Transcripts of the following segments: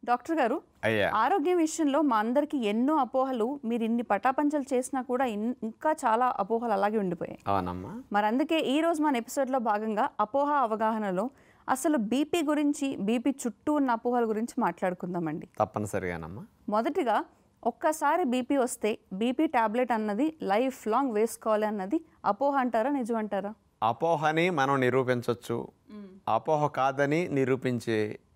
Doctor గారు అయ్యా ఆరోగ్యం విషయంలో మా అందరికి ఎన్నో అపోహలు మీరు ఇన్ని పటాపంచలు చేసినా కూడా ఇన్- ఇంకా చాలా అపోహలు అలాగే ఉండిపోయాయి అవునమ్మా మరి అందుకే ఈ రోజు మన ఎపిసోడ్లో భాగంగా అపోహ అవగాహనలో అసలు బీపీ గురించి బీపీ చుట్టూ ఉన్న అపోహల గురించి మాట్లాడుకుందామండి తప్పనిసరిగానమ్మా మొదటిగా ఒక్కసారి బీపీ వస్తే బీపీ టాబ్లెట్ అన్నది లైఫ్ లాంగ్ వేసుకోవాలి అన్నది అపోహ అంటారా నిజం అంటారా అపోహని మనం నిరూపించవచ్చు అపోహ కాదని నిరూపించే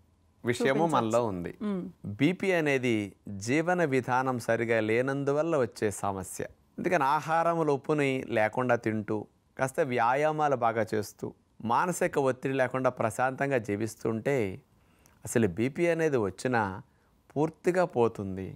విషయము మనలో ఉంది బీపీ అనేది జీవన విధానం సరిగా లేనందువల్ల వచ్చే సమస్య అందుకని ఆహారములు ఉప్పుని లేకుండా తింటూ కాస్త వ్యాయామాలు బాగా చేస్తూ మానసిక ఒత్తిడి లేకుండా ప్రశాంతంగా జీవిస్తుంటే అసలు బీపీ అనేది వచ్చినా పూర్తిగా పోతుంది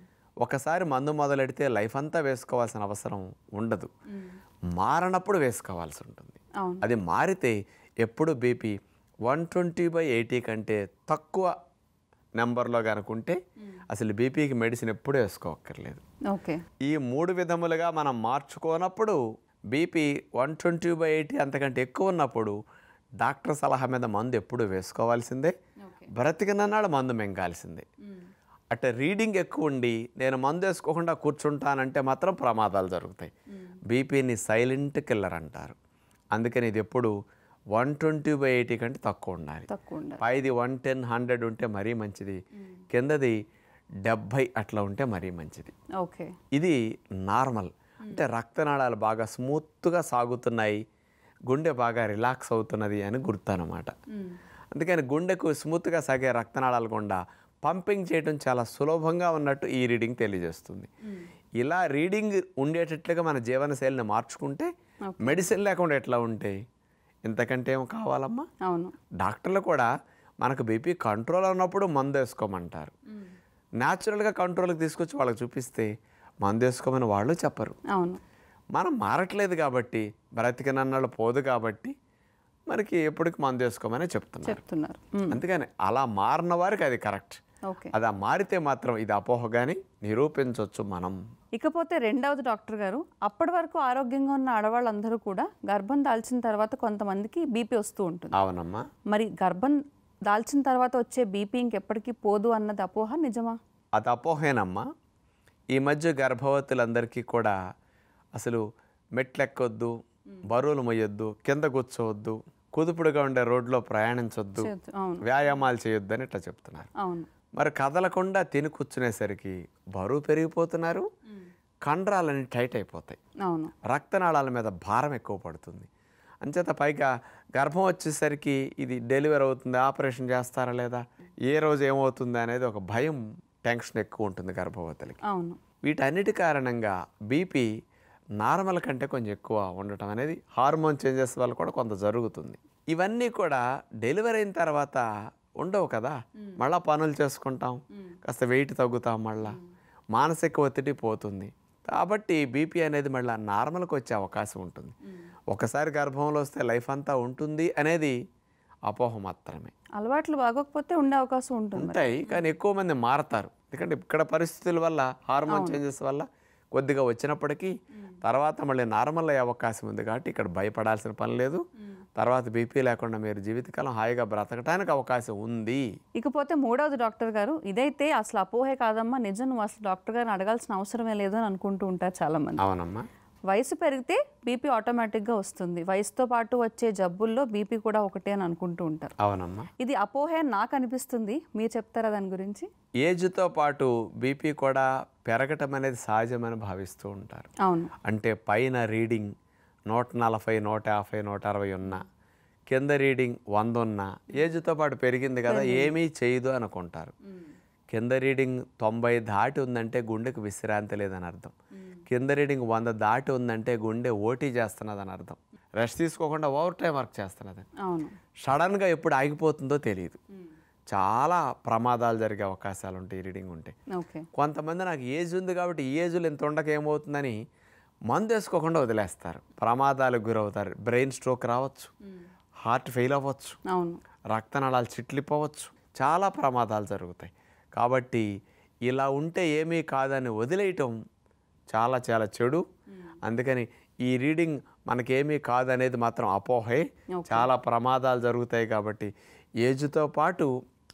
ఒకసారి మందు మొదలెడితే లైఫ్ అంతా వేసుకోవాల్సిన అవసరం ఉండదు మారనప్పుడు వేసుకోవాల్సి ఉంటుంది అవును అది మారితే ఎప్పుడు BP one twenty by eighty కంటే తక్కువ నెంబర్లో కనుకుంటే అసలు బీపీకి మెడిసిన్ ఎప్పుడూ వేసుకోవక్కర్లేదు ఓకే ఈ మూడు విధములుగా మనం మార్చుకోనప్పుడు BP one twenty by eighty అంతకంటే ఎక్కువ ఉన్నప్పుడు డాక్టర్ సలహా మీద మందు ఎప్పుడు వేసుకోవాల్సిందే ఓకే బ్రతికినన్నాడు మందు మింగాల్సిందే అట్ట రీడింగ్ ఎక్కువ ఉండి నేను మందు వేసుకోకుండా కూర్చుంటానంటే మాత్రం ప్రమాదాలు జరుగుతాయి బీపీని సైలెంట్ కిల్లర్ అంటారు అందుకని ఇది ఎప్పుడు వన్ ట్వంటీ బై ఎయిటీ కంటే తక్కువ ఉండాలి తక్కువ ఉండాలి పైది వన్ టెన్ హండ్రెడ్ ఉంటే మరీ మంచిది కిందది డెబ్భై అట్లా ఉంటే మరీ మంచిది ఓకే ఇది నార్మల్ అంటే రక్తనాళాలు బాగా స్మూత్గా సాగుతున్నాయి గుండె బాగా రిలాక్స్ అవుతున్నది అని గుర్తు అనమాట అందుకని గుండెకు స్మూత్గా సాగే రక్తనాళాలు గుండా పంపింగ్ చేయడం చాలా సులభంగా ఉన్నట్టు ఈ రీడింగ్ తెలియజేస్తుంది ఇలా రీడింగ్ ఉండేటట్లుగా మన జీవనశైలిని మార్చుకుంటే మెడిసిన్ లేకుండా ఎట్లా ఉంటాయి ఇంతకంటే ఏం కావాలమ్మా అవును డాక్టర్లు కూడా మనకు బీపీ కంట్రోల్ ఉన్నప్పుడు మందు వేసుకోమంటారు న్యాచురల్గా కంట్రోల్కి తీసుకొచ్చి వాళ్ళకి చూపిస్తే మందు వేసుకోమని వాళ్ళు చెప్పరు అవును మనం మారట్లేదు కాబట్టి బ్రతికినన్నాళ్ళు పోదు కాబట్టి మనకి ఎప్పటికి మందు వేసుకోమని చెప్తున్నారు చెప్తున్నారు అందుకని అలా మారిన వారికి అది కరెక్ట్ ఓకే అది ఆ మారితే మాత్రం ఇది అపోహ కానీ నిరూపించవచ్చు మనం ఇకపోతే రెండవది డాక్టర్ గారు అప్పటి వరకు ఆరోగ్యంగా ఉన్న ఆడవాళ్ళందరూ కూడా గర్భం దాల్చిన తర్వాత కొంతమందికి బీపీ వస్తూ ఉంటుంది అవునమ్మా మరి గర్భం దాల్చిన తర్వాత వచ్చే బీపీ ఇంకెప్పటికీ పోదు అన్నది అపోహ నిజమా అది అపోహేనమ్మా ఈ మధ్య గర్భవతులందరికీ కూడా అసలు మెట్లెక్కొద్దు బరువులు మొయ్యొద్దు కింద కూర్చోవద్దు కుదుపుడుగా ఉండే రోడ్లో ప్రయాణించొద్దు చేతు- అవును వ్యాయామాలు చేయొద్దు అని ఇట్లా చెప్తున్నారు అవును మరి కదలకుండా తిని కూర్చునేసరికి బరువు పెరిగిపోతున్నారు కండరాలని టైట్ అయిపోతాయి అవును రక్తనాళాల మీద భారం ఎక్కువ పడుతుంది అంచేత పైగా గర్భం వచ్చేసరికి ఇది డెలివరీ అవుతుంది ఆపరేషన్ చేస్తారా లేదా ఏ రోజు ఏమవుతుంది అనేది ఒక భయం టెన్షన్ ఎక్కువ ఉంటుంది గర్భవతులకి అవును వీటన్నిటి కారణంగా బీపీ నార్మల్ కంటే కొంచెం ఎక్కువ ఉండటం అనేది హార్మోన్ చేంజెస్ వల్ల కూడా కొంత జరుగుతుంది ఇవన్నీ కూడా డెలివరీ అయిన తర్వాత ఉండవు కదా మళ్ళా పనులు చేసుకుంటాం కాస్త వెయిట్ తగ్గుతాం మళ్ళా మానసిక ఒత్తిడి పోతుంది కాబట్టి బీపీ అనేది మళ్ళీ నార్మల్కి వచ్చే అవకాశం ఉంటుంది ఒకసారి గర్భంలో వస్తే లైఫ్ అంతా ఉంటుంది అనేది అపోహ మాత్రమే అలవాట్లు బాగోకపోతే ఉండే అవకాశం ఉంటుంది ఉంటాయి కానీ ఎక్కువ మంది మారతారు ఎందుకంటే ఇక్కడ పరిస్థితుల వల్ల హార్మోన్ చేంజెస్ వల్ల కొద్దిగా వచ్చినప్పటికీ తర్వాత మళ్ళీ నార్మల్ అయ్యే అవకాశం ఉంది కాబట్టి ఇక్కడ భయపడాల్సిన పని లేదు తర్వాత బీపీ లేకుండా మీరు జీవితకాలం హాయిగా బ్రతకడానికి అవకాశం ఉంది ఇకపోతే మూడవది డాక్టర్ గారు ఇదైతే అసలు అపోహే కాదమ్మా నిజం నువ్వు అసలు డాక్టర్ గారిని అడగాల్సిన అవసరమే లేదు అని అనుకుంటూ ఉంటారు చాలా మంది అవునమ్మా వయసు పెరిగితే బీపీ ఆటోమేటిక్గా వస్తుంది వయసుతో పాటు వచ్చే జబ్బుల్లో బీపీ కూడా ఒకటే అని అనుకుంటూ ఉంటారు అవునమ్మా ఇది అపోహే అని నాకు అనిపిస్తుంది మీరు చెప్తారా దాని గురించి ఏజ్తో పాటు బీపీ కూడా పెరగటం అనేది సహజమని భావిస్తూ ఉంటారు అవును అంటే పైన రీడింగ్ నూట నలభై నూట యాభై నూట అరవై ఉన్నా కింద రీడింగ్ వంద ఉన్నా ఏజ్తో పాటు పెరిగింది కదా ఏమీ చేయదు అనుకుంటారు కింద రీడింగ్ తొంభై దాటి ఉందంటే గుండెకు విశ్రాంతి లేదని అర్థం కింద రీడింగ్ వంద దాటి ఉందంటే గుండె ఓటీ చేస్తున్నదని అర్థం రెస్ట్ తీసుకోకుండా ఓవర్ టైం వర్క్ చేస్తున్నది అవును సడన్గా ఎప్పుడు ఆగిపోతుందో తెలియదు చాలా ప్రమాదాలు జరిగే అవకాశాలు ఉంటాయి ఈ రీడింగ్ ఉంటే ఓకే కొంతమంది నాకు ఏజ్ ఉంది కాబట్టి ఈ ఏజ్లో ఇంత ఉండక ఏమవుతుందని మందు వేసుకోకుండా వదిలేస్తారు ప్రమాదాలకు గురవుతారు బ్రెయిన్ స్ట్రోక్ రావచ్చు హార్ట్ ఫెయిల్ అవ్వచ్చు అవును రక్తనాళాలు చిట్లిపోవచ్చు చాలా ప్రమాదాలు జరుగుతాయి కాబట్టి ఇలా ఉంటే ఏమీ కాదని వదిలేయటం చాలా చాలా చెడు అందుకని ఈ రీడింగ్ మనకేమీ కాదనేది మాత్రం అపోహే చాలా ప్రమాదాలు జరుగుతాయి కాబట్టి ఏజ్తో పాటు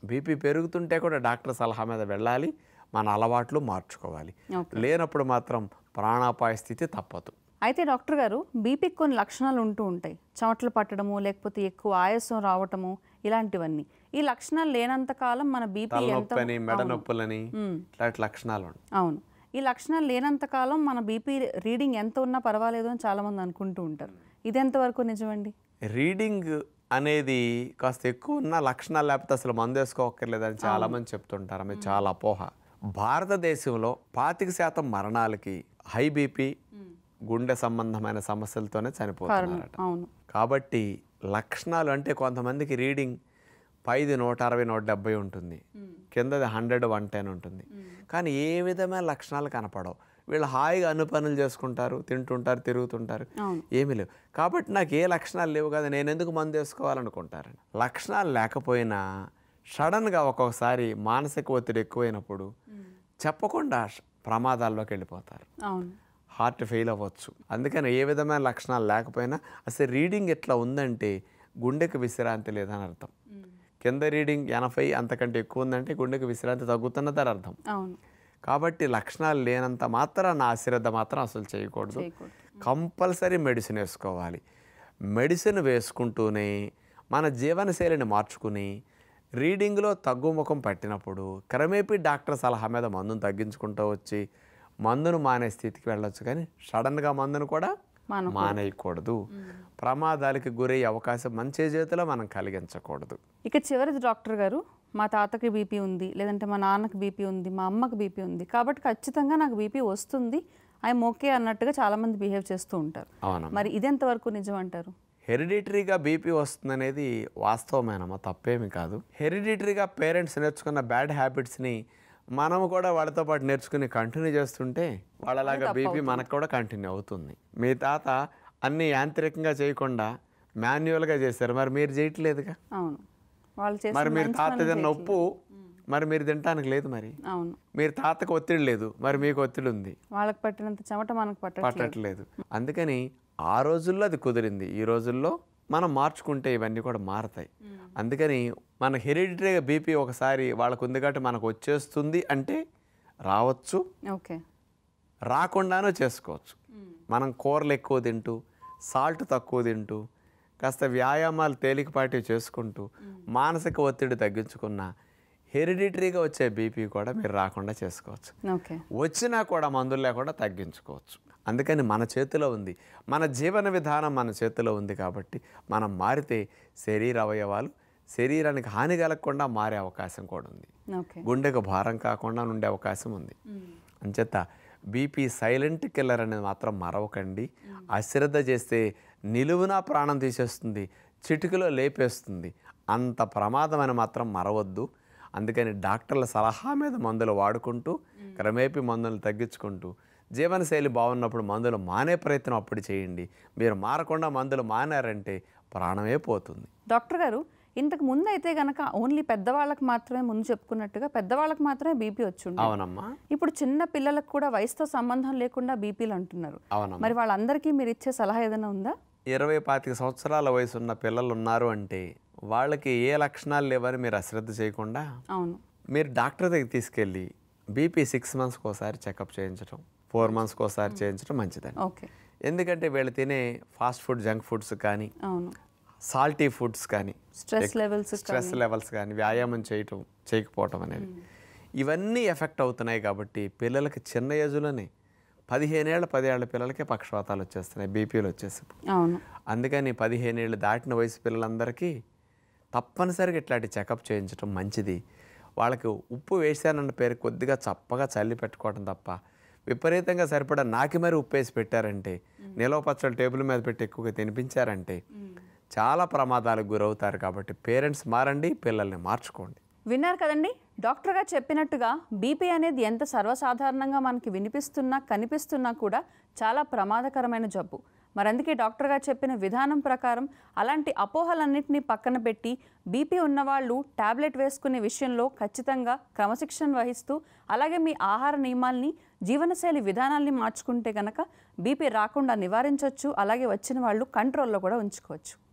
బీపీ పెరుగుతుంటే కూడా డాక్టర్ సలహా మీద వెళ్ళాలి మన అలవాట్లు మార్చుకోవాలి లేనప్పుడు మాత్రం ప్రాణాపాయ స్థితి తప్పదు అయితే డాక్టర్ గారు బీపీకి కొన్ని లక్షణాలు ఉంటూ ఉంటాయి చెమటలు పట్టడము లేకపోతే ఎక్కువ ఆయాసం రావటము ఇలాంటివన్నీ ఈ లక్షణాలు లేనంత కాలం మన బీపీ ఎంత తలనొప్పని మెడ నొప్పులని ఇట్లాంటి లక్షణాలు ఉంటాయి అవును ఈ లక్షణాలు లేనంత కాలం మన బీపీ రీడింగ్ ఎంత ఉన్నా పర్వాలేదు అని చాలా మంది అనుకుంటూ ఉంటారు ఇది ఎంతవరకు నిజమండి రీడింగ్ అనేది కాస్త ఎక్కువ ఉన్న లక్షణాలు లేకపోతే అసలు మందు వేసుకోవక్కర్లేదని చాలా మంది చెప్తుంటారు ఆమె చాలా అపోహ భారతదేశంలో పాతిక శాతం మరణాలకి హై బీపీ గుండె సంబంధమైన సమస్యలతోనే చనిపోతున్నారట అవును కాబట్టి లక్షణాలు అంటే కొంతమందికి రీడింగ్ పైది నూట అరవై నూట డెబ్బై ఉంటుంది కిందది హండ్రెడ్ వన్ టెన్ ఉంటుంది కానీ ఏ విధమైన లక్షణాలు కనపడవు వీళ్ళు హాయిగా అన్ని పనులు చేసుకుంటారు తింటుంటారు తిరుగుతుంటారు అవును. ఏమీ లేవు కాబట్టి నాకు ఏ లక్షణాలు లేవు కదా నేను ఎందుకు మందు వేసుకోవాలనుకుంటారు లక్షణాలు లేకపోయినా సడన్గా ఒక్కొక్కసారి మానసిక ఒత్తిడి ఎక్కువైనప్పుడు చెప్పకుండా ష- ప్రమాదాల్లోకి వెళ్ళిపోతారు అవును హార్ట్ ఫెయిల్ అవ్వచ్చు అందుకని ఏ విధమైన లక్షణాలు లేకపోయినా అసలు రీడింగ్ ఎట్లా ఉందంటే గుండెకి విశ్రాంతి లేదని అర్థం కింద రీడింగ్ ఎనభై అంతకంటే ఎక్కువ ఉందంటే గుండెకి విశ్రాంతి తగ్గుతున్నదని అర్థం అవును కాబట్టి లక్షణాలు లేనంత మాత్రం నా అశ్రద్ధ మాత్రం అసలు చేయకూడదు చేయకూడదు. కంపల్సరీ మెడిసిన్ వేసుకోవాలి మెడిసిన్ వేసుకుంటూనే మన జీవనశైలిని మార్చుకుని రీడింగ్లో తగ్గుముఖం పట్టినప్పుడు క్రమేపీ డాక్టర్ సలహా మీద మందును తగ్గించుకుంటూ వచ్చి మందును మానే స్థితికి వెళ్ళొచ్చు కానీ సడన్గా మందును కూడా మానకూడదు. మానేయకూడదు ప్రమాదాలకి గురయ్యే అవకాశం మంచి చేతిలో మనం కలిగించకూడదు ఇక చివరిది డాక్టర్ గారు మా తాతకి బీపీ ఉంది లేదంటే మా నాన్నకి బీపీ ఉంది మా అమ్మకి బీపీ ఉంది కాబట్టి ఖచ్చితంగా నాకు బీపీ వస్తుంది ఐఎమ్ ఓకే అన్నట్టుగా చాలామంది బిహేవ్ చేస్తూ ఉంటారు అవునమ్మా మరి ఇదెంతవరకు నిజం అంటారు హెరిడిటరీగా బీపీ వస్తుందనేది వాస్తవమేనమ్మా తప్పేమి కాదు హెరిడిటరీగా పేరెంట్స్ నేర్చుకున్న బ్యాడ్ హ్యాబిట్స్ని మనం కూడా వాళ్ళతో పాటు నేర్చుకుని కంటిన్యూ చేస్తుంటే వాళ్ళలాగా బీపీ మనకు కూడా కంటిన్యూ అవుతుంది మీ తాత అన్ని యాంత్రికంగా చేయకుండా మాన్యువల్గా చేశారు మరి మీరు చేయట్లేదుగా అవును వాళ్ళు చేసిన మరి మీరు మంచి తాత పనులు తిన్న చేయట్లేదు. ఉప్పు మరి మీరు తినటానికి లేదు మరి అవును మీరు తాతకు ఒత్తిడి లేదు మరి మీకు ఒత్తిడి ఉంది వాళ్ళకి పట్టినంత చెమట మనకు పట్టట్లేదు పట్టట్లేదు అందుకని ఆ రోజుల్లో అది కుదిరింది ఈ రోజుల్లో మనం మార్చుకుంటే ఇవన్నీ కూడా మారతాయి అందుకని మన హెరిడిటరీగా బీపీ ఒకసారి వాళ్ళకు ఉంది కాబట్టి మనకు వచ్చేస్తుంది అంటే రావచ్చు ఓకే రాకుండానూ చేసుకోవచ్చు మనం కూరలు ఎక్కువ తింటూ సాల్ట్ తక్కువ తింటూ కాస్త వ్యాయామాలు తేలికపాటి చేసుకుంటూ మానసిక ఒత్తిడి తగ్గించుకున్న హెరిడిటరీగా వచ్చే బీపీ కూడా మీరు రాకుండా చేసుకోవచ్చు ఓకే వచ్చినా కూడా మందులు లేకుండా తగ్గించుకోవచ్చు అందుకని మన చేతిలో ఉంది మన జీవన విధానం మన చేతిలో ఉంది కాబట్టి మనం మారితే శరీర అవయవాలు శరీరానికి హాని కలగకుండా మారే అవకాశం కూడా ఉంది ఓకే గుండెకు భారం కాకుండా ఉండే అవకాశం ఉంది అంచేత బీపీ సైలెంట్ కిల్లర్ అనేది మాత్రం మరవకండి అశ్రద్ధ చేస్తే నిలువునా ప్రాణం తీసేస్తుంది చిటికలో లేపేస్తుంది అంత ప్రమాదం అని మాత్రం మరవద్దు అందుకని డాక్టర్ల సలహా మీద మందులు వాడుకుంటూ క్రమేపీ మందులు తగ్గించుకుంటూ జీవనశైలి బాగున్నప్పుడు మందులు మానే ప్రయత్నం అప్పుడు చేయండి మీరు మారకుండా మందులు మానారంటే ప్రాణమే పోతుంది డాక్టర్ గారు ఇంతకు ముందు అయితే గనక ఓన్లీ పెద్దవాళ్ళకి మాత్రమే ముందు చెప్పుకున్నట్టుగా పెద్దవాళ్ళకి మాత్రమే బీపీ వచ్చి ఉండేది. అవునమ్మా ఇప్పుడు చిన్న పిల్లలకు కూడా వయసుతో సంబంధం లేకుండా బీపీలు అంటున్నారు అవునమ్మా మరి వాళ్ళందరికీ మీరు ఇచ్చే సలహా ఏదైనా ఉందా ఇరవై పాతిక సంవత్సరాల వయసు ఉన్న పిల్లలు ఉన్నారు అంటే వాళ్ళకి ఏ లక్షణాలు లేవని మీరు అశ్రద్ధ చేయకుండా అవును మీరు డాక్టర్ దగ్గర తీసుకెళ్ళి బీపీ సిక్స్ మంత్స్కి ఒకసారి చెకప్ చేయించడం ఫోర్ మంత్స్కి ఒకసారి చేయించడం మంచిదండి ఓకే ఎందుకంటే వీళ్ళు తినే ఫాస్ట్ ఫుడ్ జంక్ ఫుడ్స్ కానీ అవును సాల్టీ ఫుడ్స్ కానీ స్ట్రెస్ లెవెల్స్ స్ట్రెస్ లెవెల్స్ కానీ వ్యాయామం చేయటం చేయకపోవటం అనేది ఇవన్నీ ఎఫెక్ట్ అవుతున్నాయి కాబట్టి పిల్లలకి చిన్న ఏజ్లోనే పదిహేనేళ్ళ పదేళ్ల పిల్లలకే పక్షవాతాలు వచ్చేస్తున్నాయి బీపీలు వచ్చేసాయి అవును అందుకని పదిహేను ఏళ్ళు దాటిన వయసు పిల్లలందరికీ తప్పనిసరిగా ఇట్లాంటి చెకప్ చేయించడం మంచిది వాళ్ళకి ఉప్పు వేసానన్న పేరు కొద్దిగా చప్పగా చల్లి పెట్టుకోవడం తప్ప విపరీతంగా సరిపడా నాకి మరి ఉప్పు వేసి పెట్టారంటే నిలవ పచ్చళ్ళు టేబుల్ మీద పెట్టి ఎక్కువగా తినిపించారంటే చాలా ప్రమాదాలకు గురవుతారు కాబట్టి పేరెంట్స్ మారండి పిల్లల్ని మార్చుకోండి విన్నారు కదండి డాక్టర్ గారు చెప్పినట్టుగా బీపీ అనేది ఎంత సర్వసాధారణంగా మనకి వినిపిస్తున్నా కనిపిస్తున్నా కూడా చాలా ప్రమాదకరమైన జబ్బు మరి అందుకే డాక్టర్ గారు చెప్పిన విధానం ప్రకారం అలాంటి అపోహలన్నింటినీ పక్కన పెట్టి బీపీ ఉన్నవాళ్ళు టాబ్లెట్ వేసుకునే విషయంలో ఖచ్చితంగా క్రమశిక్షణ వహిస్తూ అలాగే మీ ఆహార నియమాల్ని జీవనశైలి విధానాల్ని మార్చుకుంటే కనుక బీపీ రాకుండా నివారించవచ్చు అలాగే వచ్చిన వాళ్ళు కంట్రోల్లో కూడా ఉంచుకోవచ్చు